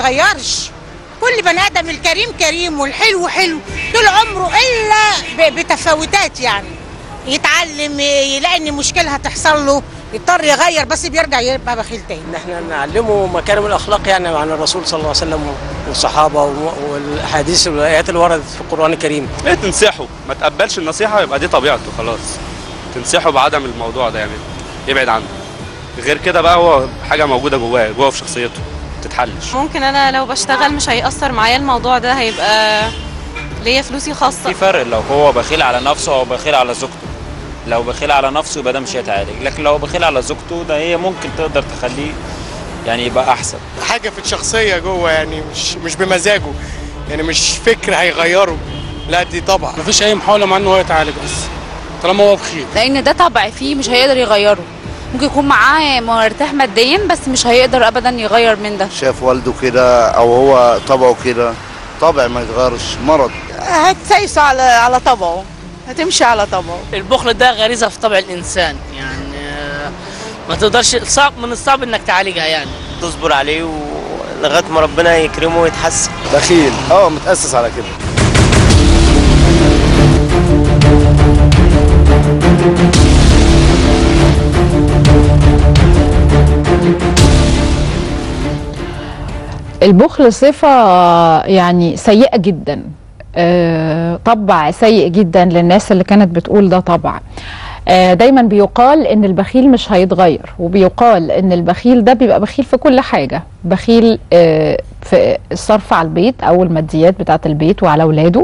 بيتغيرش كل بني ادم الكريم كريم والحلو حلو طول عمره الا ب- بتفاوتات يعني يتعلم يلاقي ان مشكله هتحصل له يضطر يغير بس بيرجع يبقى بخيل تاني ان احنا نعلمه مكارم الاخلاق يعني عن الرسول صلى الله عليه وسلم والصحابه والاحاديث والايات اللي وردت في القران الكريم ايه تنصحه ما تقبلش النصيحه يبقى دي طبيعته خلاص تنصحه بعدم الموضوع ده يعني يبعد عنه غير كده بقى هو حاجه موجوده جواه جوه في شخصيته ما تتحلش ممكن انا لو بشتغل مش هيأثر معايا الموضوع ده هيبقى ليا فلوسي خاصة في فرق لو هو بخيل على نفسه او بخيل على زوجته لو بخيل على نفسه يبقى ده مش هيتعالج لكن لو بخيل على زوجته ده هي ممكن تقدر تخليه يعني يبقى احسن حاجه في الشخصيه جوه يعني مش مش بمزاجه يعني مش فكر هيغيره لا دي طبعا مفيش اي محاوله مع انه هو يتعالج بس طالما هو بخير لان ده طبع فيه مش هيقدر يغيره ممكن يكون معاه مرتاح ماديا بس مش هيقدر ابدا يغير من ده شاف والده كده او هو طبعه كده طبع ما يتغيرش مرض هتسيس على على طبعه هتمشي على طبعه البخل ده غريزه في طبع الانسان يعني آه، ما تقدرش صعب من الصعب انك تعالجها يعني تصبر عليه ولغايه ما ربنا يكرمه ويتحسن بخيل اه متاسس على كده البخل صفة يعني سيئة جدا آه، طبع سيء جدا للناس اللي كانت بتقول ده طبع آه، دايما بيقال ان البخيل مش هيتغير وبيقال ان البخيل ده بيبقى بخيل في كل حاجة بخيل آه، في الصرف على البيت او الماديات بتاعة البيت وعلى اولاده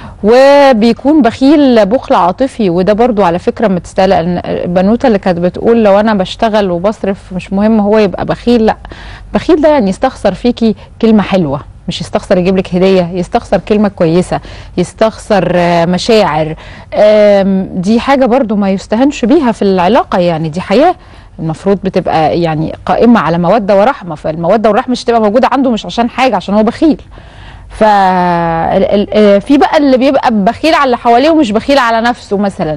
وبيكون بخيل بخل عاطفي وده برضو على فكرة متستاهل لأن البنوتة اللي كانت بتقول لو انا بشتغل وبصرف مش مهم هو يبقى بخيل لا بخيل ده يعني يستخسر فيكي كلمة حلوة مش يستخسر يجيب لك هدية يستخسر كلمة كويسة يستخسر آه، مشاعر آم، دي حاجة برضو ما يستهنش بيها في العلاقة يعني دي حياة المفروض بتبقى يعني قائمة على مودة ورحمة فالمودة والرحمة مش تبقى موجودة عنده مش عشان حاجة عشان هو بخيل ف ال- ال- آه، في بقى اللي بيبقى بخيل على اللي حواليه ومش بخيل على نفسه مثلا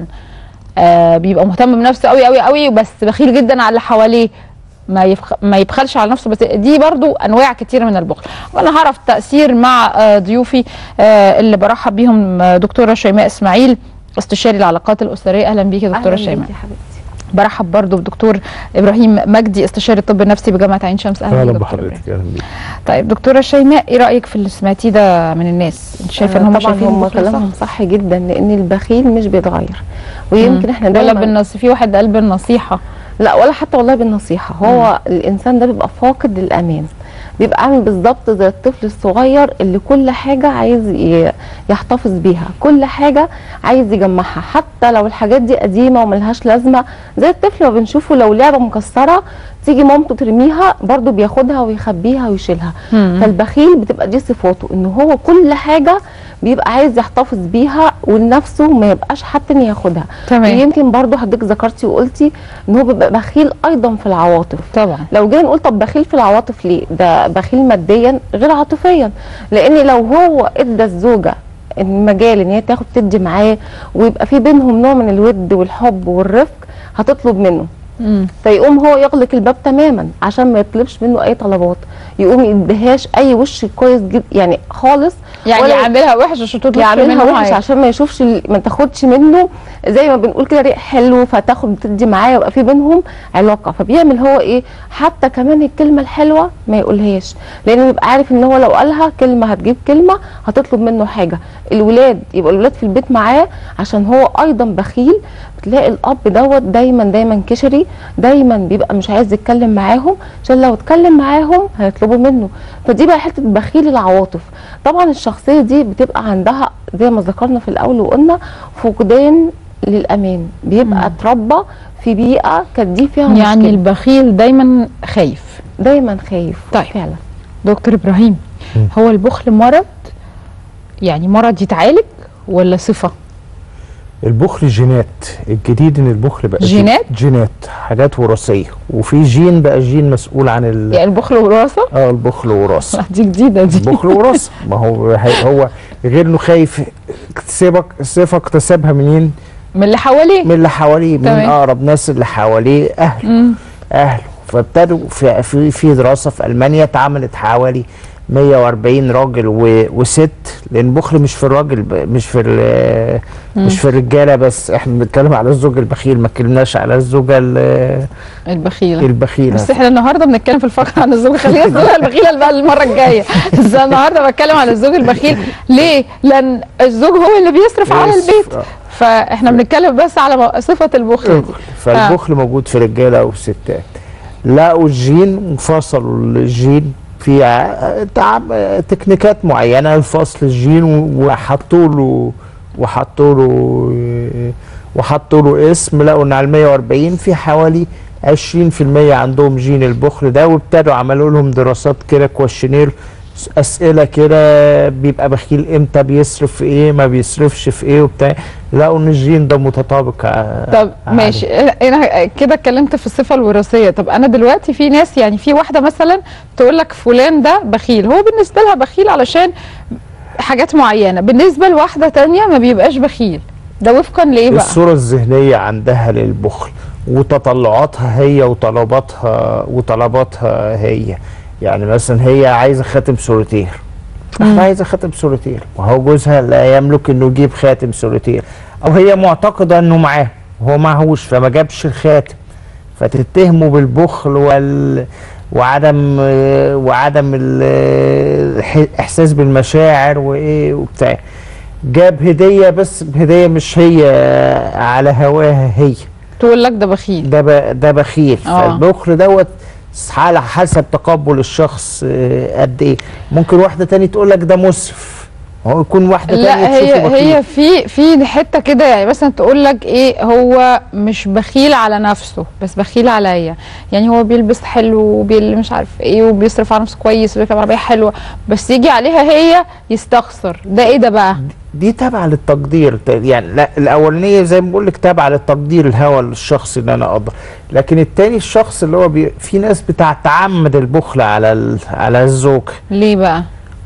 آه بيبقى مهتم بنفسه قوي قوي قوي بس بخيل جدا على اللي حواليه ما يبخ... ما يبخلش على نفسه بس دي برضو انواع كتيره من البخل وانا هعرف تاثير مع آه، ضيوفي آه، اللي برحب بيهم آه، دكتوره شيماء اسماعيل استشاري العلاقات الاسريه اهلا بيكي يا دكتوره شيماء برحب برضو بدكتور ابراهيم مجدي استشاري الطب النفسي بجامعه عين شمس اهلا, اهلا بيك دكتور إبراهيم. بحضرتك اهلا بيك طيب دكتوره شيماء ايه رايك في اللي سمعتيه ده من الناس انت شايفه ان هم طبعا شايفين هم البخل صح؟ كلامهم صح جدا لان البخيل مش بيتغير ويمكن مم. احنا ولا دايما بالنص في واحد قال بالنصيحه لا ولا حتى والله بالنصيحه هو الانسان ده بيبقى فاقد للامان بيبقى عامل بالظبط زي الطفل الصغير اللي كل حاجه عايز ي- يحتفظ بيها كل حاجه عايز يجمعها حتى لو الحاجات دي قديمه وملهاش لازمه زي الطفل ما بنشوفه لو لعبه مكسره تيجي مامته ترميها برضو بياخدها ويخبيها ويشيلها مم. فالبخيل بتبقى دي صفاته ان هو كل حاجه بيبقى عايز يحتفظ بيها ولنفسه ما يبقاش حد تاني ياخدها تمام. ويمكن برضو حضرتك ذكرتي وقلتي ان هو بيبقى بخيل ايضا في العواطف طبعا لو جينا نقول طب بخيل في العواطف ليه ده بخيل ماديا غير عاطفيا لان لو هو ادى الزوجه المجال ان هي تاخد تدي معاه ويبقى في بينهم نوع من الود والحب والرفق هتطلب منه مم. فيقوم هو يغلق الباب تماما عشان ما يطلبش منه اي طلبات يقوم يديهاش اي وش كويس جدا يعني خالص يعني ولا يعملها وحش عشان تطلب يعملها منه وحش حاجة. عشان ما يشوفش ال- ما تاخدش منه زي ما بنقول كده ريق حلو فتاخد تدي معاه يبقى في بينهم علاقه فبيعمل هو ايه حتى كمان الكلمه الحلوه ما يقولهاش لانه بيبقى عارف ان هو لو قالها كلمه هتجيب كلمه هتطلب منه حاجه الولاد يبقى الولاد في البيت معاه عشان هو ايضا بخيل بتلاقي الاب دوت دايما دايما كشري دايما بيبقى مش عايز يتكلم معاهم عشان لو اتكلم معاهم هيطلبوا منه فدي بقى حته بخيل العواطف طبعا الشخصيه دي بتبقى عندها زي ما ذكرنا في الاول وقلنا فقدان للامان بيبقى اتربى في بيئه كانت دي فيها يعني مشكلة. البخيل دايما خايف دايما خايف طيب فعلا دكتور ابراهيم هو البخل مرض يعني مرض يتعالج ولا صفه البخل جينات الجديد ان البخل بقى جي- جينات؟ جينات حاجات وراثيه وفي جين بقى جين مسؤول عن ال... يعني البخل وراثه اه البخل وراثه دي جديده دي البخل وراثه ما هو هي- هو غير انه خايف اكتسابك صفه اكتسبها منين؟ من اللي حواليه من اللي حواليه من تمام. اقرب ناس اللي حواليه اهله مم. اهله فابتدوا في في في دراسه في المانيا اتعملت حوالي 140 راجل و... وست لان البخل مش في الراجل ب... مش في ال... مم. مش في الرجاله بس احنا بنتكلم على الزوج البخيل ما اتكلمناش على الزوجه ال- البخيله البخيله بس احنا النهارده بنتكلم في الفقره عن الزوج خلينا الزوجه البخيله بقى المره الجايه بس أنا النهارده بتكلم عن الزوج البخيل ليه؟ لان الزوج هو اللي بيصرف على بيصرف، البيت آه. فاحنا بنتكلم بس على م- صفه البخل دي. فالبخل موجود في رجاله وستات لقوا الجين وفصلوا الجين في ع- تع- تكنيكات معينه لفصل الجين و- وحطوا له وحطوا له وحطوا له اسم لقوا ان على 140 في حوالي 20% عندهم جين البخل ده وابتدوا عملوا لهم دراسات كده كويشنير اسئله كده بيبقى بخيل امتى بيصرف في ايه ما بيصرفش في ايه وبتاع لقوا ان الجين ده متطابق ع- طب عليه. ماشي انا كده اتكلمت في الصفه الوراثيه طب انا دلوقتي في ناس يعني في واحده مثلا تقول لك فلان ده بخيل هو بالنسبه لها بخيل علشان حاجات معينه بالنسبه لواحده تانية ما بيبقاش بخيل ده وفقا لايه بقى الصورة الذهنية عندها للبخل وتطلعاتها هي وطلباتها وطلباتها هي يعني مثلا هي عايزة خاتم سوليتير احنا عايزة خاتم سوليتير وهو جوزها لا يملك انه يجيب خاتم سوليتير او هي معتقدة انه معاه وهو معهوش فما جابش الخاتم فتتهمه بالبخل وال وعدم وعدم ال- الاحساس بالمشاعر وايه وبتاع جاب هديه بس هديه مش هي على هواها هي تقول لك ده بخيل ده ب... ده بخيل آه. فالبخل دوت على حسب تقبل الشخص آه، قد ايه ممكن واحده تاني تقول لك ده مسرف هو يكون واحده لا تانية هي تشوفه بخيل. هي في في حته كده يعني مثلا تقول لك ايه هو مش بخيل على نفسه بس بخيل عليا يعني هو بيلبس حلو وبيل مش عارف ايه وبيصرف على نفسه كويس وبيركب عربيه حلوه بس يجي عليها هي يستخسر ده ايه ده بقى دي تابعه للتقدير ت- يعني لا الاولانيه زي ما بقول لك تابعه للتقدير الهوى للشخص اللي انا اقدر لكن التاني الشخص اللي هو بي... في ناس بتعتعمد البخل على ال... على الزوج ليه بقى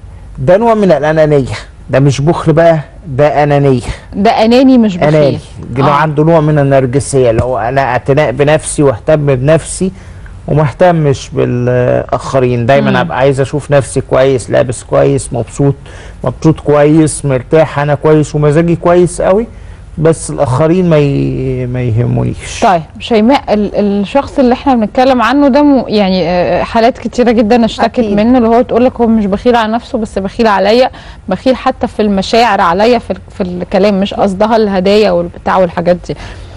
ده نوع من الانانيه ده مش بخل بقى ده انانيه ده اناني مش بخيل اناني لو آه. عنده نوع من النرجسيه اللي هو انا اعتناء بنفسي واهتم بنفسي وما اهتمش بالاخرين دايما مم. ابقى عايز اشوف نفسي كويس لابس كويس مبسوط مبسوط كويس مرتاح انا كويس ومزاجي كويس قوي بس الاخرين ما ي... ما يهمونيش طيب شيماء ال- الشخص اللي احنا بنتكلم عنه ده م- يعني آه، حالات كتيره جدا اشتكت أكيد. منه اللي هو تقول لك هو مش بخيل على نفسه بس بخيل عليا بخيل حتى في المشاعر عليا في, ال- في الكلام مش قصدها الهدايا والبتاع والحاجات دي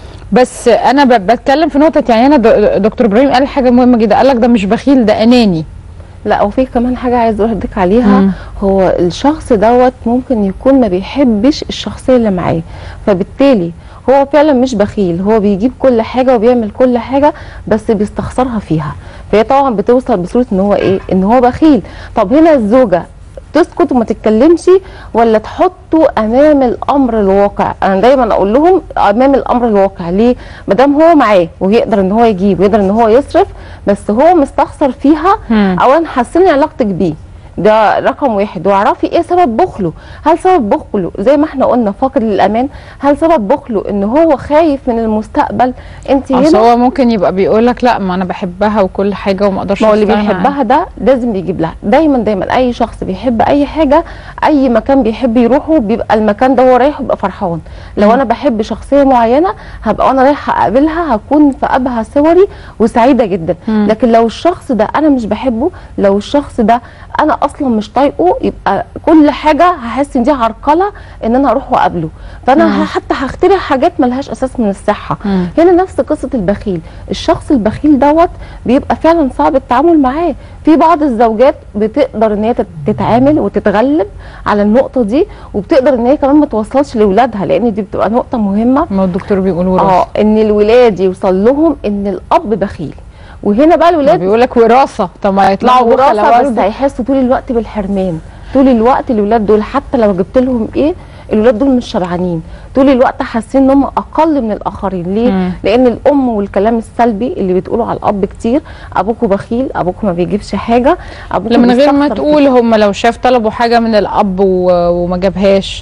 بس انا ب- بتكلم في نقطه يعني انا د- دكتور ابراهيم قال حاجه مهمه جدا قال لك ده مش بخيل ده اناني لا وفي كمان حاجه عايز اقول لك عليها مم. هو الشخص دوت ممكن يكون ما بيحبش الشخصيه اللي معاه فبالتالي هو فعلا مش بخيل هو بيجيب كل حاجه وبيعمل كل حاجه بس بيستخسرها فيها فهي طبعا بتوصل بصوره ان هو ايه ان هو بخيل طب هنا الزوجه تسكت وما تتكلمش ولا تحطه امام الامر الواقع انا دايما اقول لهم امام الامر الواقع ليه ما دام هو معاه ويقدر ان هو يجيب ويقدر ان هو يصرف بس هو مستخسر فيها مم. اولا حسني علاقتك بيه ده رقم واحد واعرفي ايه سبب بخله هل سبب بخله زي ما احنا قلنا فاقد للامان هل سبب بخله ان هو خايف من المستقبل انت اصل هنا هو ممكن يبقى بيقول لك لا ما انا بحبها وكل حاجه وما اقدرش ما هو اللي أستغنى عنها. بيحبها ده لازم بيجيب لها دايما دايما اي شخص بيحب اي حاجه اي مكان بيحب يروحه بيبقى المكان ده هو رايحه بيبقى فرحان لو مم. انا بحب شخصيه معينه هبقى وانا رايحه اقابلها هكون في ابهى صوري وسعيده جدا مم. لكن لو الشخص ده انا مش بحبه لو الشخص ده انا اصلا مش طايقه يبقى كل حاجه هحس ان دي عرقله ان انا اروح واقابله فانا مم. ه- حتى هخترع حاجات ملهاش اساس من الصحه مم. هنا نفس قصه البخيل الشخص البخيل دوت بيبقى فعلا صعب التعامل معاه في بعض الزوجات بتقدر ان هي تت- تتعامل وتتغلب على النقطه دي وبتقدر ان هي كمان ما توصلش لاولادها لان دي بتبقى نقطه مهمه ما الدكتور بيقول اه وراثه ان الولاد يوصل لهم ان الاب بخيل وهنا بقى الولاد بيقول لك وراثه طب ما يطلعوا بخلة وراثه بس برضه. هيحسوا طول الوقت بالحرمان طول الوقت الولاد دول حتى لو جبت لهم ايه الولاد دول مش شبعانين طول الوقت حاسين ان هم اقل من الاخرين ليه مم. لان الام والكلام السلبي اللي بتقوله على الاب كتير ابوكوا بخيل ابوكوا ما بيجيبش حاجه ابوكوا لا من غير ما بيستخسر تقول هم لو شاف طلبوا حاجه من الاب و- وما جابهاش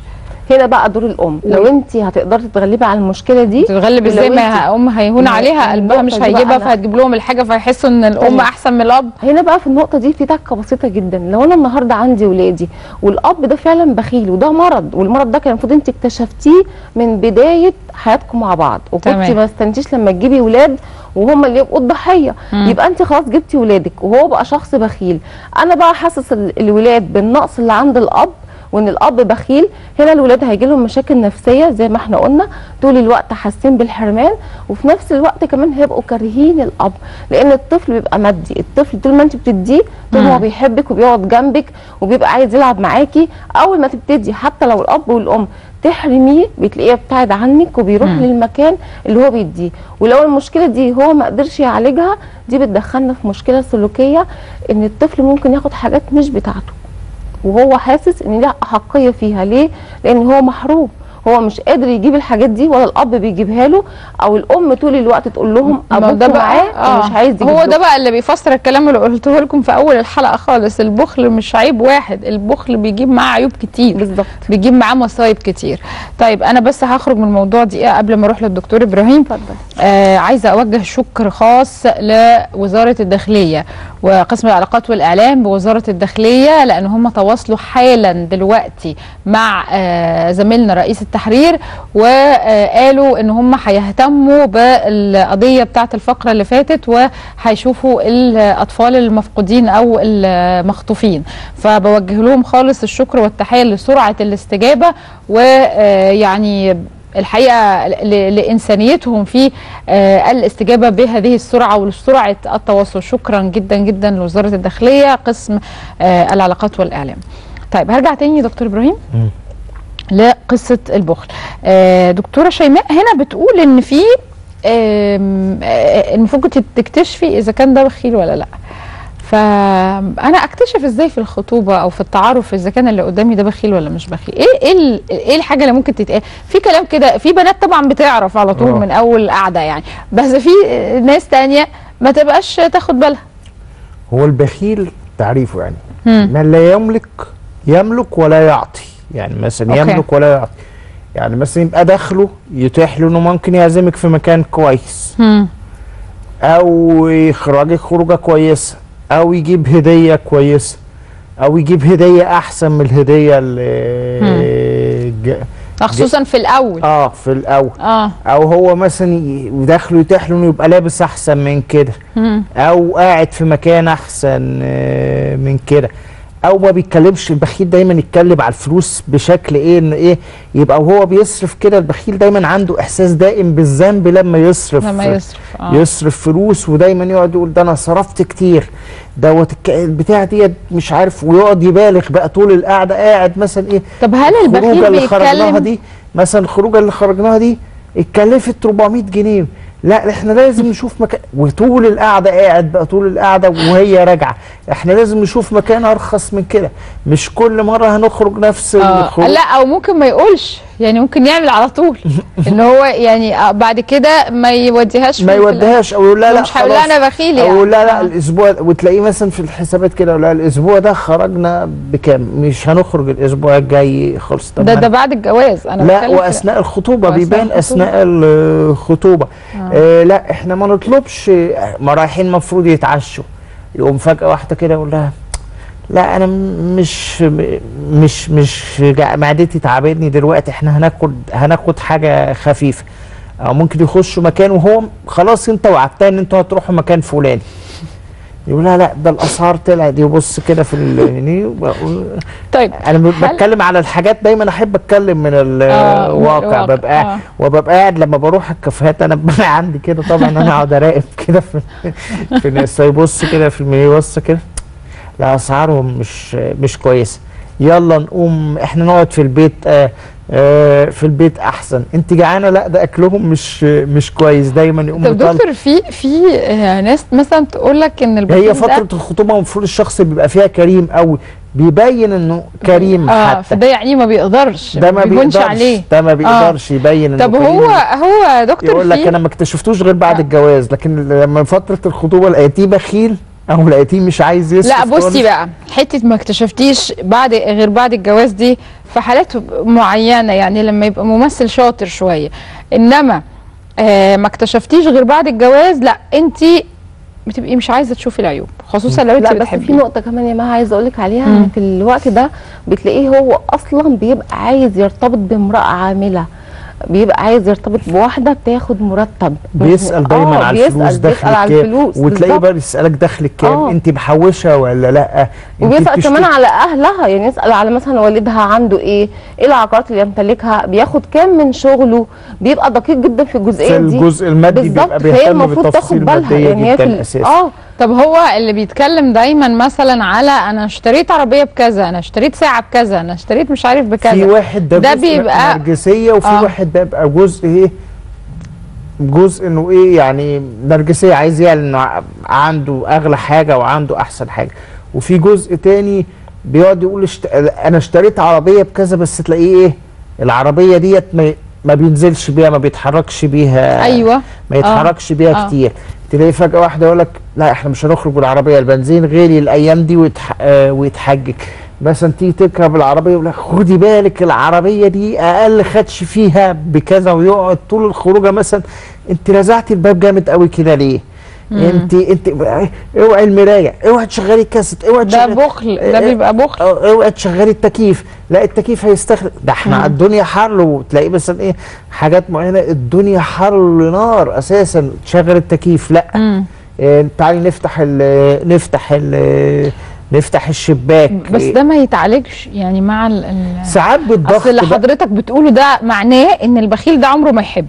هنا بقى دور الام لو انت هتقدري تتغلبي على المشكله دي تتغلب ازاي ولو ما انت- ام هيهون ما- عليها قلبها مش النقطة دي بقى هيجيبها أنا- فهتجيب لهم الحاجه فيحسوا ان الام تمام. احسن من الاب هنا بقى في النقطه دي في تكه بسيطه جدا لو انا النهارده عندي ولادي والاب ده فعلا بخيل وده مرض والمرض ده كان المفروض انت اكتشفتيه من بدايه حياتكم مع بعض وكنت تمام. ما استنتيش لما تجيبي ولاد وهم اللي يبقوا الضحيه مم. يبقى انت خلاص جبتي ولادك وهو بقى شخص بخيل انا بقى حاسس ال- الولاد بالنقص اللي عند الاب وان الاب بخيل هنا الولاد هيجي لهم مشاكل نفسيه زي ما احنا قلنا طول الوقت حاسين بالحرمان وفي نفس الوقت كمان هيبقوا كارهين الاب لان الطفل بيبقى مادي الطفل طول ما انت بتديه طول ما هو مم. بيحبك وبيقعد جنبك وبيبقى عايز يلعب معاكي اول ما تبتدي حتى لو الاب والام تحرميه بتلاقيه ابتعد عنك وبيروح مم. للمكان اللي هو بيديه ولو المشكله دي هو ما قدرش يعالجها دي بتدخلنا في مشكله سلوكيه ان الطفل ممكن ياخد حاجات مش بتاعته وهو حاسس ان ليه احقيه فيها ليه لان هو محروم هو مش قادر يجيب الحاجات دي ولا الاب بيجيبها له او الام طول الوقت تقول لهم ما ابوك ده بقى معاه ومش عايز يجيب هو له. ده بقى اللي بيفسر الكلام اللي قلته لكم في اول الحلقه خالص البخل مش عيب واحد البخل بيجيب معاه عيوب كتير بالظبط بيجيب معاه مصايب كتير طيب انا بس هخرج من الموضوع دقيقه قبل ما اروح للدكتور ابراهيم اتفضل آه عايزه اوجه شكر خاص لوزاره الداخليه وقسم العلاقات والاعلام بوزاره الداخليه لان هم تواصلوا حالا دلوقتي مع آه زميلنا رئيس التحرير وقالوا ان هم هيهتموا بالقضيه بتاعه الفقره اللي فاتت وهيشوفوا الاطفال المفقودين او المخطوفين فبوجه لهم خالص الشكر والتحيه لسرعه الاستجابه ويعني الحقيقه ل- لانسانيتهم في آه، الاستجابه بهذه السرعه ولسرعه التواصل شكرا جدا جدا لوزاره الداخليه قسم آه، العلاقات والاعلام طيب هرجع تاني يا دكتور ابراهيم لقصه البخل آه، دكتوره شيماء هنا بتقول ان في آم، آه، المفروض كنت تكتشفي اذا كان ده بخيل ولا لا فانا اكتشف ازاي في الخطوبه او في التعارف اذا كان اللي قدامي ده بخيل ولا مش بخيل ايه ايه ال- ايه الحاجه اللي ممكن تتقال في كلام كده في بنات طبعا بتعرف على طول آه. من اول قعده يعني بس في ناس تانية ما تبقاش تاخد بالها هو البخيل تعريفه يعني مم. من لا يملك يملك ولا يعطي يعني مثلا أوكي. يملك ولا يعطي يعني مثلا يبقى دخله يتيح له انه ممكن يعزمك في مكان كويس مم. او يخرجك خروجه كويسه او يجيب هديه كويسه او يجيب هديه احسن من الهديه اللي ج- خصوصا في الاول اه في الاول اه او هو مثلا ي- دخله يتيح له انه يبقى لابس احسن من كده مم. او قاعد في مكان احسن آه، من كده او ما بيتكلمش البخيل دايما يتكلم على الفلوس بشكل ايه ان ايه يبقى وهو بيصرف كده البخيل دايما عنده احساس دائم بالذنب لما يصرف لما يصرف اه يصرف فلوس ودايما يقعد يقول ده انا صرفت كتير دوت الك- البتاع ديت مش عارف ويقعد يبالغ بقى طول القعده قاعد مثلا ايه طب هل الخروجه البخيل اللي خرجناها بيتكلم دي مثلا الخروجه اللي خرجناها دي اتكلفت 400 جنيه لا احنا لازم نشوف مكان وطول القعده قاعد بقى طول القعده وهي راجعه احنا لازم نشوف مكان ارخص من كده مش كل مره هنخرج نفس آه. الخروج لا او ممكن ما يقولش يعني ممكن يعمل على طول ان هو يعني آه، بعد كده ما يوديهاش ما في- في يوديهاش او يقول لا لا مش هيقول خلاص. لها انا بخيل او يعني يقول لا لا آه. الاسبوع وتلاقيه مثلا في الحسابات كده لا الاسبوع ده خرجنا بكام مش هنخرج الاسبوع الجاي خالص طب ده ما ده بعد الجواز انا لا بتكلم في- واثناء الخطوبه وأثناء بيبان الخطوبة. اثناء الخطوبه آه لا احنا ما نطلبش ما رايحين المفروض يتعشوا يقوم فجاه واحده كده يقول لها لا انا م- مش م- مش مش جا- معدتي تعبتني دلوقتي احنا هناخد هناخد حاجه خفيفه او ممكن يخشوا مكان وهو خلاص انت وعدتها ان انتوا هتروحوا مكان فلاني يقول لا لا ده الاسعار طلعت يبص كده في ال طيب انا ب- هل- بتكلم على الحاجات دايما احب اتكلم من آه، من الواقع الواقع، ببقى آه. وببقى قاعد لما بروح الكافيهات انا ببقى عندي كده طبعا انا اقعد اراقب كده في في الناس يبص كده في المنيو يبص كده لا اسعارهم مش مش كويسه يلا نقوم احنا نقعد في البيت آه آه في البيت احسن انت جعانه لا ده اكلهم مش مش كويس دايما يقوم طب دكتور في في آه، ناس مثلا تقول لك ان البخيل هي فتره ده الخطوبه المفروض الشخص بيبقى فيها كريم قوي بيبين انه كريم اه حتى فده يعني ما بيقدرش ده ما بيهونش بيقدرش عليه ده ما بيقدرش يبين انه طب كريم. هو هو يا دكتور يقول لك في انا ما اكتشفتوش غير بعد الجواز لكن لما فتره الخطوبه لقيتيه بخيل او لقيتيه مش عايز يصرف لا بصي خالص. بقى حته ما اكتشفتيش بعد غير بعد الجواز دي في حالات معينه يعني لما يبقى ممثل شاطر شويه انما آه ما اكتشفتيش غير بعد الجواز لا انت بتبقي مش عايزه تشوفي العيوب خصوصا لو انت لا بس بتحبيه في نقطة كمان يا مها عايزة أقولك عليها مم. إن في الوقت ده بتلاقيه هو أصلا بيبقى عايز يرتبط بامرأة عاملة بيبقى عايز يرتبط بواحدة بتاخد مرتب بيسال دايما آه، على بيسأل- الفلوس بيسأل دخلك على كام الفلوس وتلاقيه بالظبط. بقى يسالك دخلك كام آه. انت محوشه ولا لا انت وبيسأل بتشت- كمان على أهلها يعني يسأل على مثلا والدها عنده إيه إيه العقارات اللي يمتلكها بياخد كام من شغله بيبقى دقيق جدا في الجزئية في دي الجزء المادي بالظبط، بيبقى فهي بيهتم المفروض بالتفاصيل تاخد بالها المادية يعني هي في جدا ال- أساساً. اه طب هو اللي بيتكلم دايما مثلا على انا اشتريت عربيه بكذا انا اشتريت ساعه بكذا انا اشتريت مش عارف بكذا في واحد ده, ده جزء بيبقى نرجسيه وفي آه. واحد ده بيبقى جزء ايه جزء انه ايه يعني نرجسيه عايز يعلن انه ع- عنده اغلى حاجه وعنده احسن حاجه وفي جزء تاني بيقعد يقول اشت... انا اشتريت عربيه بكذا بس تلاقيه ايه العربيه ديت ما, ما بينزلش بيها ما بيتحركش بيها أيوة. ما يتحركش آه. بيها آه. كتير تلاقي فجاه واحده يقول لك لا احنا مش هنخرج بالعربيه البنزين غالي الايام دي ويتح... آه ويتحجج مثلا تيجي تركب العربيه يقول لك خدي بالك العربيه دي اقل خدش فيها بكذا ويقعد طول الخروجه مثلا انت رزعتي الباب جامد قوي كده ليه؟ مم. انت انت اوعي المرايه اوعي تشغلي الكاسيت اوعي ده تشغلي بخل ده بيبقى بخل اه، اوعي تشغلي التكييف لا التكييف هيستخدم ده احنا مم. الدنيا حر وتلاقي مثلا ايه حاجات معينه الدنيا حر نار اساسا تشغل التكييف لا اه تعالي نفتح ال نفتح ال نفتح الشباك بس ده ما يتعالجش يعني مع ال ال- ساعات بالضغط اصل اللي بقى. حضرتك بتقوله ده معناه ان البخيل ده عمره ما يحب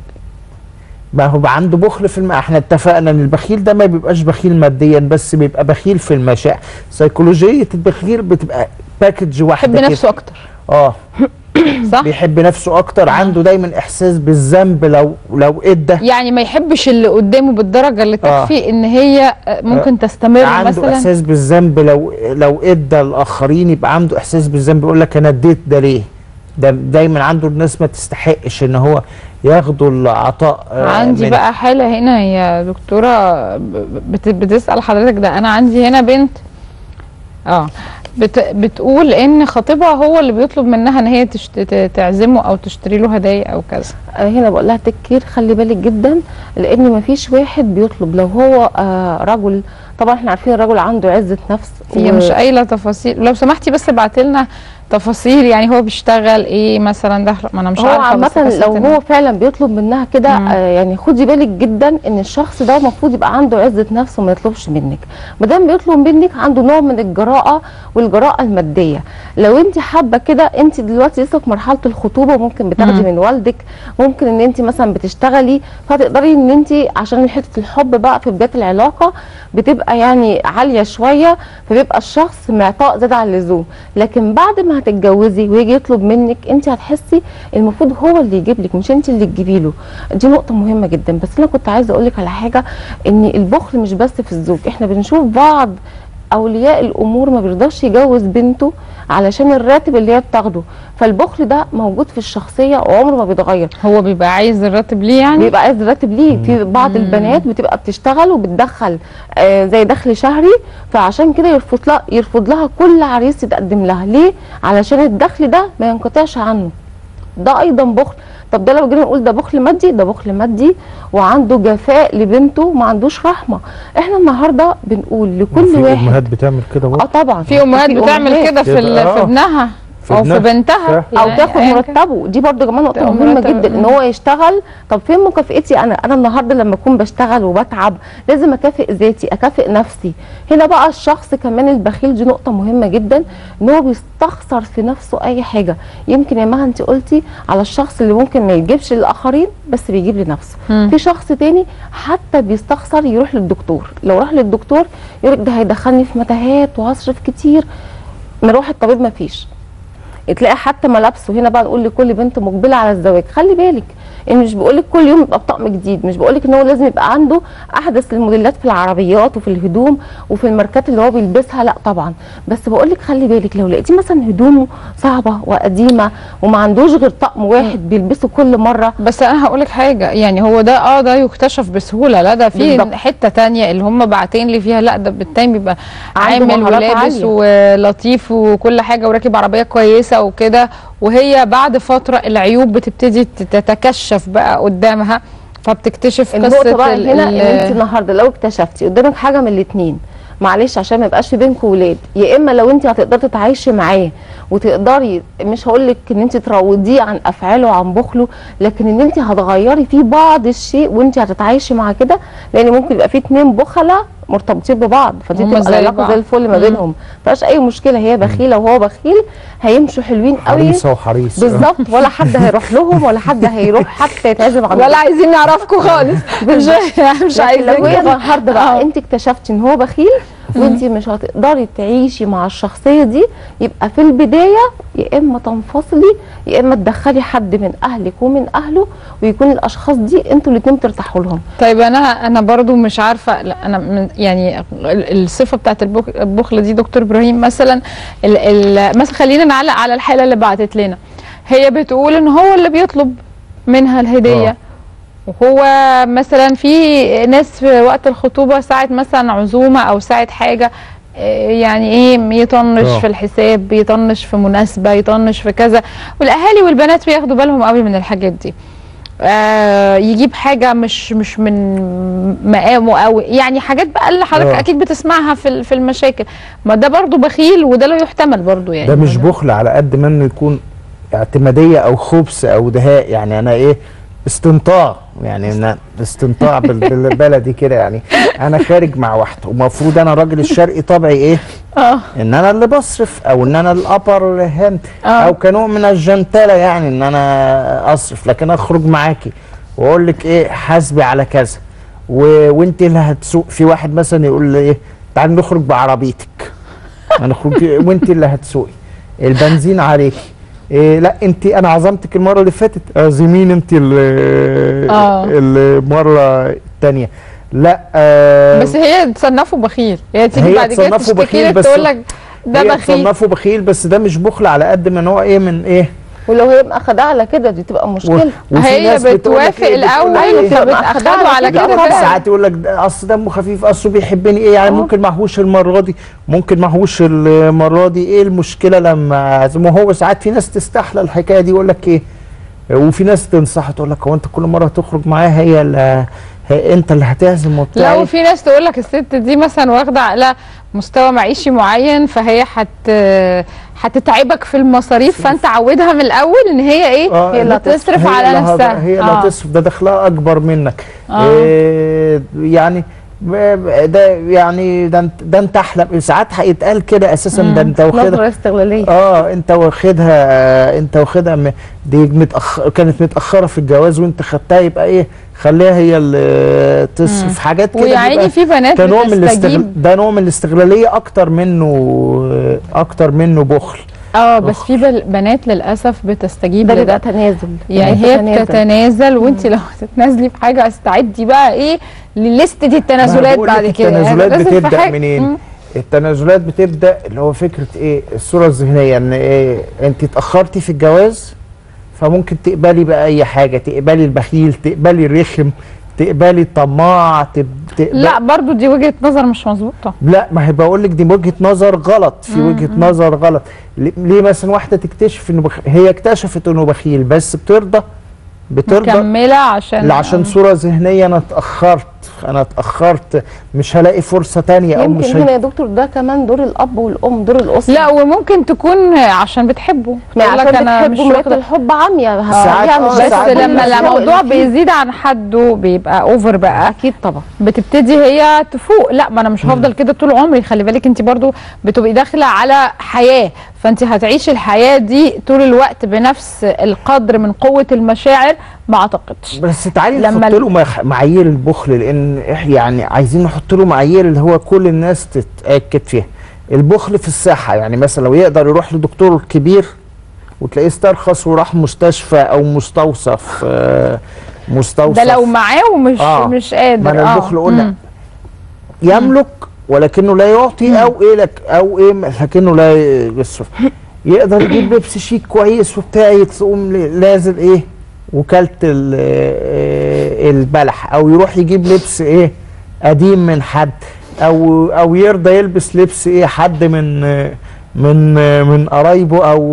ما هو بقى عنده بخل في الم... احنا اتفقنا ان البخيل ده ما بيبقاش بخيل ماديا بس بيبقى بخيل في المشاعر سيكولوجيه البخيل بتبقى باكج واحده يحب كده. نفسه اكتر اه صح بيحب نفسه اكتر عنده دايما احساس بالذنب لو لو ادى يعني ما يحبش اللي قدامه بالدرجه اللي آه. تكفي ان هي ممكن تستمر عنده مثلا احساس بالذنب لو لو ادى الاخرين يبقى عنده احساس بالذنب يقول لك انا اديت ده ليه ده دايما عنده الناس ما تستحقش ان هو ياخدوا العطاء آه، عندي من- بقى حالة هنا هي دكتورة بت بتسأل حضرتك ده أنا عندي هنا بنت اه بت بتقول إن خطيبها هو اللي بيطلب منها إن هي تشت ت- تعزمه أو تشتري له هدايا أو كذا آه، هنا بقول لها تكير خلي بالك جدا لان مفيش واحد بيطلب لو هو آه رجل طبعا احنا عارفين الرجل عنده عزه نفس هي و- مش قايلة تفاصيل لو سمحتي بس ابعتي لنا تفاصيل يعني هو بيشتغل إيه مثلا دخل ما أنا مش هو عارفة بس عامة حسيت لو إن- هو فعلا بيطلب منها كده مم. آه يعني خدي بالك جدا ان الشخص ده المفروض يبقى عنده عزة نفس وما يطلبش منك ما دام بيطلب منك عنده نوع من الجراءة والجراءة المادية لو انت حابة كده انت دلوقتي لسه في مرحلة الخطوبة ممكن بتاخدي مم. من والدك ممكن ان انت مثلا بتشتغلي فتقدري ان انت عشان حتة الحب بقى في بداية العلاقة بتبقى يعني عالية شوية فبيبقى الشخص معطاء زيادة عن اللزوم لكن بعد ما هتتجوزي ويجي يطلب منك انت هتحسي المفروض هو اللي يجيب لك مش انت اللي تجيبي له دي نقطة مهمة جدا بس انا كنت عايزة اقول لك على حاجة ان البخل مش بس في الزوج احنا بنشوف بعض اولياء الامور ما بيرضاش يجوز بنته علشان الراتب اللي هي بتاخده فالبخل ده موجود في الشخصيه وعمره ما بيتغير هو بيبقى عايز الراتب ليه يعني بيبقى عايز الراتب ليه في بعض البنات بتبقى بتشتغل وبتدخل آه زي دخل شهري فعشان كده يرفض لها يرفض لها كل عريس يتقدم لها ليه علشان الدخل ده ما ينقطعش عنه ده ايضا بخل طب ده لو جينا نقول ده بخل مادي ده بخل مادي وعنده جفاء لبنته ما عندوش رحمه احنا النهارده بنقول لكل في واحد امهات بتعمل كده اه برضه طبعا في أمهات بتعمل كده في, ال- في ابنها في أو في ابنها. بنتها او يعني تاخد أيا كان. مرتبه دي برضو كمان نقطه تاخد مهمه مرتب. جدا ان هو يشتغل طب فين مكافئتي انا انا النهارده لما اكون بشتغل وبتعب لازم اكافئ ذاتي اكافئ نفسي هنا بقى الشخص كمان البخيل دي نقطه مهمه جدا ان هو بيستخسر في نفسه اي حاجه يمكن يا مها انت قلتي على الشخص اللي ممكن ما يجيبش للاخرين بس بيجيب لنفسه مم. في شخص تاني حتى بيستخسر يروح للدكتور لو راح للدكتور يقول لك ده هيدخلني في متاهات وهصرف كتير نروح الطبيب ما فيش تلاقي حتى ملابسه هنا بقى نقول لكل بنت مقبله على الزواج خلي بالك ان مش بقولك كل يوم يبقى بطقم جديد مش بقولك ان هو لازم يبقى عنده احدث الموديلات في العربيات وفي الهدوم وفي الماركات اللي هو بيلبسها لا طبعا بس بقولك خلي بالك لو لقيتي مثلا هدومه صعبه وقديمه وما عندوش غير طقم واحد بيلبسه كل مره بس انا هقول لك حاجه يعني هو ده اه ده يكتشف بسهوله لا ده في بالظبط. حته تانية اللي هم باعتين لي فيها لا ده بالتاني بيبقى عنده عامل مهارات ولابس عالية. ولطيف وكل حاجه وراكب عربيه كويسه وكده وهي بعد فتره العيوب بتبتدي تتكشف بقى قدامها فبتكتشف النقطه قصه بقى ال- هنا ان ال- انت النهارده لو اكتشفتي قدامك حاجه من الاثنين معلش عشان ما يبقاش في بينكم ولاد يا اما لو انت هتقدري تتعايشي معاه وتقدري مش هقول لك ان انت تروضيه عن افعاله وعن بخله لكن ان انت هتغيري فيه بعض الشيء وانت هتتعايشي مع كده لان ممكن يبقى في اتنين بخله مرتبطين ببعض فدي هما تبقى زي العلاقه بعض. زي الفل ما مم. بينهم مفيهاش اي مشكله هي بخيله وهو بخيل هيمشوا حلوين قوي حريصه وحريص بالظبط ولا حد هيروح لهم ولا حد هيروح حتى يتعزم عندهم ولا عايزين نعرفكم خالص مش مش لكن لو هي عايزين النهارده بقى انت اكتشفتي ان هو بخيل وانت مش هتقدري تعيشي مع الشخصيه دي يبقى في البدايه يا اما تنفصلي يا اما تدخلي حد من اهلك ومن اهله ويكون الاشخاص دي انتوا الاثنين ترتاحوا لهم طيب انا انا برضو مش عارفه لا انا من يعني ال- الصفه بتاعت البخ- البخل دي دكتور ابراهيم مثلا ال ال مثلا خلينا نعلق على الحاله اللي بعتت لنا هي بتقول ان هو اللي بيطلب منها الهديه آه. وهو مثلا في ناس في وقت الخطوبه ساعه مثلا عزومه او ساعه حاجه آه، يعني ايه يطنش آه. في الحساب يطنش في مناسبه يطنش في كذا والاهالي والبنات بياخدوا بالهم قوي من الحاجات دي آه يجيب حاجه مش مش من مقامه قوي يعني حاجات بقى اللي حضرتك آه. اكيد بتسمعها في ال- في المشاكل ما ده برضو بخيل وده لا يحتمل برضو يعني ده مش بخل على قد ما انه يكون اعتماديه او خبث او دهاء يعني انا ايه استنطاع يعني أنا استنطاع بال- بالبلدي كده يعني انا خارج مع واحده ومفروض انا الراجل الشرقي طبعي ايه اه ان انا اللي بصرف او ان انا الابر هاند آه. او كنوع من الجنتله يعني ان انا اصرف لكن اخرج معاكي واقول لك ايه حاسبي على كذا و... وانت اللي هتسوق في واحد مثلا يقول لي ايه تعالي نخرج بعربيتك هنخرج وانت اللي هتسوقي البنزين عليكي إيه لا انت انا عزمتك المره اللي فاتت عزمين انت ال- آه. المره الثانيه لا آه بس هي تصنفه بخيل هي تيجي هي بعد كده تصنفه تشتكي بخيل لك بس تقول لك ده هي بخيل تصنفه بخيل بس ده مش بخل على قد ما إن هو ايه من ايه ولو هي مأخدة على كده دي تبقى مشكله وفي هي ناس بتقول لك بتوافق إيه؟ بتقول لك الاول إيه؟ فبتاخده على لا، كده طبعا فعلا. ساعات يقول لك ده اصل دمه خفيف اصله بيحبني ايه يعني ممكن معهوش المره دي ممكن معهوش المره دي ايه المشكله لما اعزمه هو ساعات في ناس تستحلى الحكايه دي يقول لك ايه وفي ناس تنصح تقول لك هو انت كل مره تخرج معاها هي اللي هي انت اللي هتعزم وبتاع لا إيه؟ وفي ناس تقول لك الست دي مثلا واخده على مستوى معيشي معين فهي هت هتتعبك في المصاريف فانت عودها من الاول ان هي ايه آه، هي اللي هت- تصرف هي على اللي هت- نفسها هي اللي آه. هتصرف ده دخلها اكبر منك آه. إيه يعني ب- ب- ده يعني ده انت ده انت احلى ساعات هيتقال كده اساسا ده انت واخدها نظره استغلاليه اه انت واخدها انت واخدها م- دي متأخر كانت متاخره في الجواز وانت خدتها يبقى ايه خليها هي اللي تصرف حاجات كده ويا عيني بيبقى في بنات ده نوع من الاستغل... بتستجيب ده نوع من الاستغلاليه اكتر منه اكتر منه بخل اه بس في بل- بنات للاسف بتستجيب ده لده. بيبقى تنازل يعني هي بتتنازل وانت لو هتتنازلي في حاجه استعدي بقى ايه للستة التنازلات بقول لك بعد كده التنازلات لازم في بتبدا حاجة- منين مم. التنازلات بتبدا اللي هو فكره ايه الصوره الذهنيه ان ايه انت اتاخرتي في الجواز فممكن تقبلي بقى اي حاجه تقبلي البخيل تقبلي الرخم تقبلي الطماع تب... تقبل... لا برضو دي وجهه نظر مش مظبوطه لا ما هي بقول لك دي وجهه نظر غلط في وجهه نظر غلط ليه ليه مثلا واحده تكتشف انه بخ... هي اكتشفت انه بخيل بس بترضى بترضى مكمله عشان لا عشان صوره ذهنيه انا اتاخرت انا اتاخرت مش هلاقي فرصه تانية او مش يمكن هنا يا دكتور ده كمان دور الاب والام دور الاسره لا وممكن تكون عشان بتحبه ما تقول لك عشان أنا مش بتحبوا مرات واخدة- الحب عاميه ساعات- يعني آه، بس ساعات لما بيبقى الموضوع فيه- بيزيد عن حده بيبقى اوفر بقى اكيد طبعا بتبتدي هي تفوق لا ما انا مش هفضل كده طول عمري خلي بالك انت برضو بتبقي داخله على حياه فانت هتعيشي الحياه دي طول الوقت بنفس القدر من قوه المشاعر ما اعتقدش بس تعالي لما نحط ال- له مخ- معايير البخل لان إح- يعني عايزين نحط له معايير اللي هو كل الناس تتاكد فيها البخل في الصحه يعني مثلا لو يقدر يروح لدكتور كبير وتلاقيه استرخص وراح مستشفى او مستوصف آه، مستوصف ده لو معاه ومش آه. مش قادر ما أنا آه. البخل قلنا مم. يملك ولكنه لا يعطي او ايه لك او ايه لكنه لا يصرف يقدر يجيب لبس شيك كويس وبتاع تقوم لازم ايه وكاله ال- آه، البلح او يروح يجيب لبس ايه قديم من حد او او يرضى يلبس لبس ايه حد من آه، من آه، من قرايبه او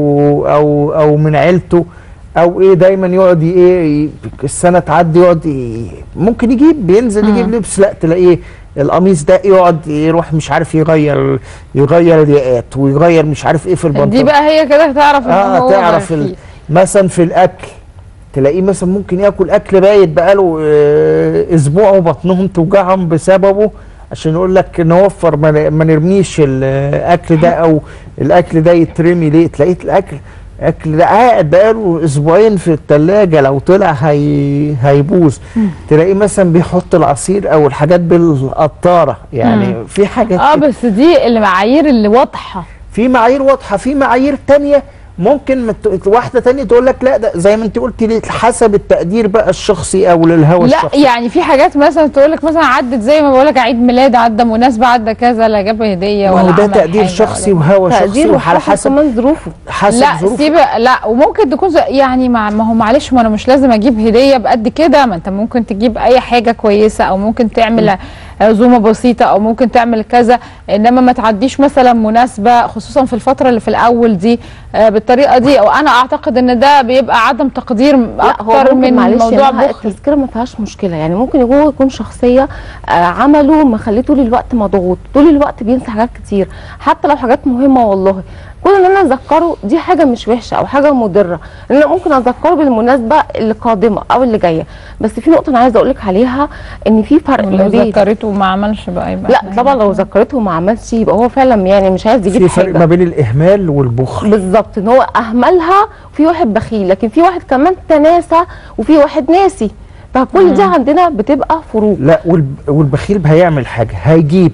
او او من عيلته او ايه دايما يقعد ي- ايه ي- السنه تعدي يقعد ي- ممكن يجيب بينزل يجيب لبس لا تلاقيه القميص ده يقعد يروح مش عارف يغير يغير الياقات ويغير مش عارف ايه في البنطلون دي بقى هي كده تعرف ان هو اه تعرف ال... بخيل. مثلا في الاكل تلاقيه مثلا ممكن ياكل اكل بايت بقاله آه، اسبوع وبطنهم توجعهم بسببه عشان يقول لك نوفر ما ن- ما نرميش الاكل ده او الاكل ده يترمي ليه تلاقيه الاكل الاكل ده قاعد بقاله اسبوعين في الثلاجه لو طلع هي... هيبوظ تلاقيه مثلا بيحط العصير او الحاجات بالقطاره يعني مم. في حاجات اه كده. بس دي المعايير اللي واضحه في معايير واضحه في معايير تانية ممكن مت... واحده تانية تقول لك لا ده زي ما انت قلتي ليه حسب التقدير بقى الشخصي او للهوى لا الشخصي يعني في حاجات مثلا تقول لك مثلا عدت زي ما بقول لك عيد ميلاد عدى مناسبه عدى كذا لا جاب هديه ما ولا هو ده عمل تقدير حاجة شخصي ولا- وهوى شخصي تقدير وعلى وحسب حسب كمان ظروفه حسب لا ظروف سيب لا وممكن تكون ز- يعني مع ما هو معلش ما انا مش لازم اجيب هديه بقد كده ما انت ممكن تجيب اي حاجه كويسه او ممكن تعمل عزومه بسيطه او ممكن تعمل كذا انما ما تعديش مثلا مناسبه خصوصا في الفتره اللي في الاول دي آه، بالطريقه دي او انا اعتقد ان ده بيبقى عدم تقدير لا هو اكتر ممكن من معلش موضوع يا مها بخل التذكره ما فيهاش مشكله يعني ممكن هو يكون شخصيه آه عمله مخليه طول الوقت مضغوط طول الوقت بينسى حاجات كتير حتى لو حاجات مهمه والله كون ان انا اذكره دي حاجه مش وحشه او حاجه مضره ان انا ممكن اذكره بالمناسبه اللي قادمه او اللي جايه بس في نقطه انا عايزه اقول لك عليها ان في فرق ما لو بين ذكرته وما عملش بقى يبقى لا إحنا طبعا لو ذكرته وما عملش يبقى هو فعلا يعني مش عايز يجيب في فرق حاجه ما بين الاهمال والبخل بالظبط ان هو اهملها وفي واحد بخيل لكن في واحد كمان تناسى وفي واحد ناسي فكل دي عندنا بتبقى فروق لا والب... والبخيل هيعمل حاجه هيجيب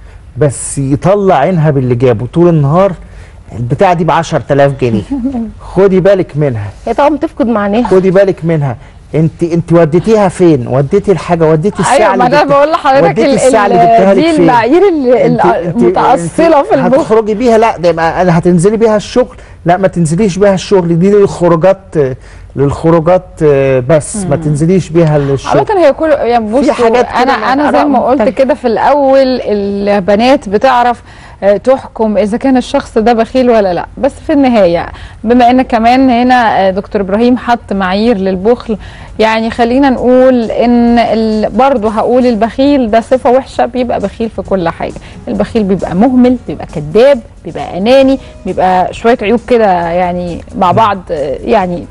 بس يطلع عينها باللي جابه طول النهار البتاعه دي ب 10000 جنيه خدي بالك منها هي طبعا بتفقد معناها خدي بالك منها انت انت وديتيها فين وديتي الحاجه وديتي الساعه ايوه ما اللي انا جبت- بقول لحضرتك وديتي ال- الساعه اللي ال- جبتها لك دي فين المعايير ال- انت- ال- انت- المتأصلة في البخل هتخرجي بيها لا ده يبقى انا هتنزلي بيها الشغل لا ما تنزليش بيها الشغل دي للخروجات للخروجات آه، بس ما تنزليش بيها الشغل عامة هي كل يعني بصوا حاجات كده انا مع انا زي آراء ما قلت مختلفة. كده في الاول البنات بتعرف آه، تحكم اذا كان الشخص ده بخيل ولا لا بس في النهايه بما ان كمان هنا آه، دكتور ابراهيم حط معايير للبخل يعني خلينا نقول ان ال- برضه هقول البخيل ده صفه وحشه بيبقى بخيل في كل حاجه البخيل بيبقى مهمل بيبقى كذاب بيبقى اناني بيبقى شويه عيوب كده يعني مع بعض آه، يعني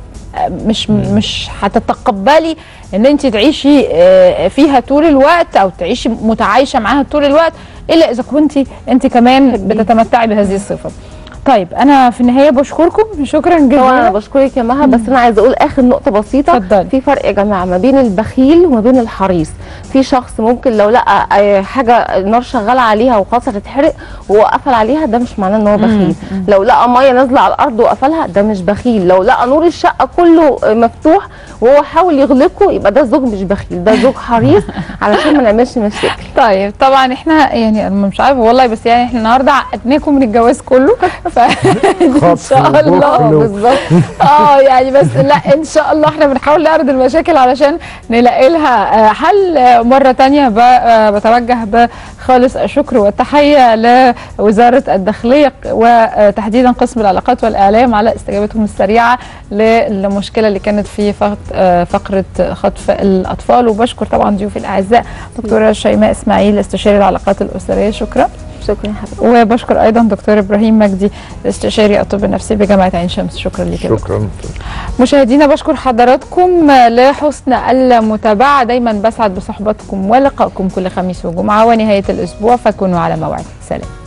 مش مش هتتقبلي ان انت تعيشي آه، فيها طول الوقت او تعيشي متعايشه معاها طول الوقت الا اذا كنت انت كمان بتتمتعي بهذه الصفه طيب انا في النهايه بشكركم شكرا جزيلا طبعا انا بشكرك يا مها بس انا عايزه اقول اخر نقطه بسيطه اتفضلي. في فرق يا جماعه ما بين البخيل وما بين الحريص في شخص ممكن لو لقى آه، حاجه النار شغاله عليها وخلاص هتتحرق وهو قفل عليها ده مش معناه ان هو بخيل لو لقى ميه نازله على الارض وقفلها ده مش بخيل لو لقى نور الشقه كله آه، مفتوح وهو حاول يغلقه يبقى ده زوج مش بخيل ده زوج حريص علشان ما نعملش مشاكل طيب طبعا احنا يعني انا مش عارفه والله بس يعني احنا النهارده عقدناكم من الجواز كله ف ان شاء الله وبخل و- بالظبط اه يعني بس لا ان شاء الله احنا بنحاول نعرض المشاكل علشان نلاقي لها آه، حل آه، مره تانية ب- آه، بتوجه بخالص الشكر والتحيه لوزاره الداخليه وتحديدا قسم العلاقات والاعلام على استجابتهم السريعه للمشكله اللي كانت في فقط- آه، فقره خطف الاطفال وبشكر طبعا ضيوفي الاعزاء دكتوره شيماء اسماعيل استشاري العلاقات الاسريه شكرا شكرا يا حبيبي وبشكر ايضا دكتور ابراهيم مجدي استشاري الطب النفسي بجامعه عين شمس شكرا لك يا دكتور. شكرا مشاهدينا بشكر حضراتكم لحسن المتابعه دايما بسعد بصحبتكم ولقائكم كل خميس وجمعه ونهايه الاسبوع فكونوا على موعد سلام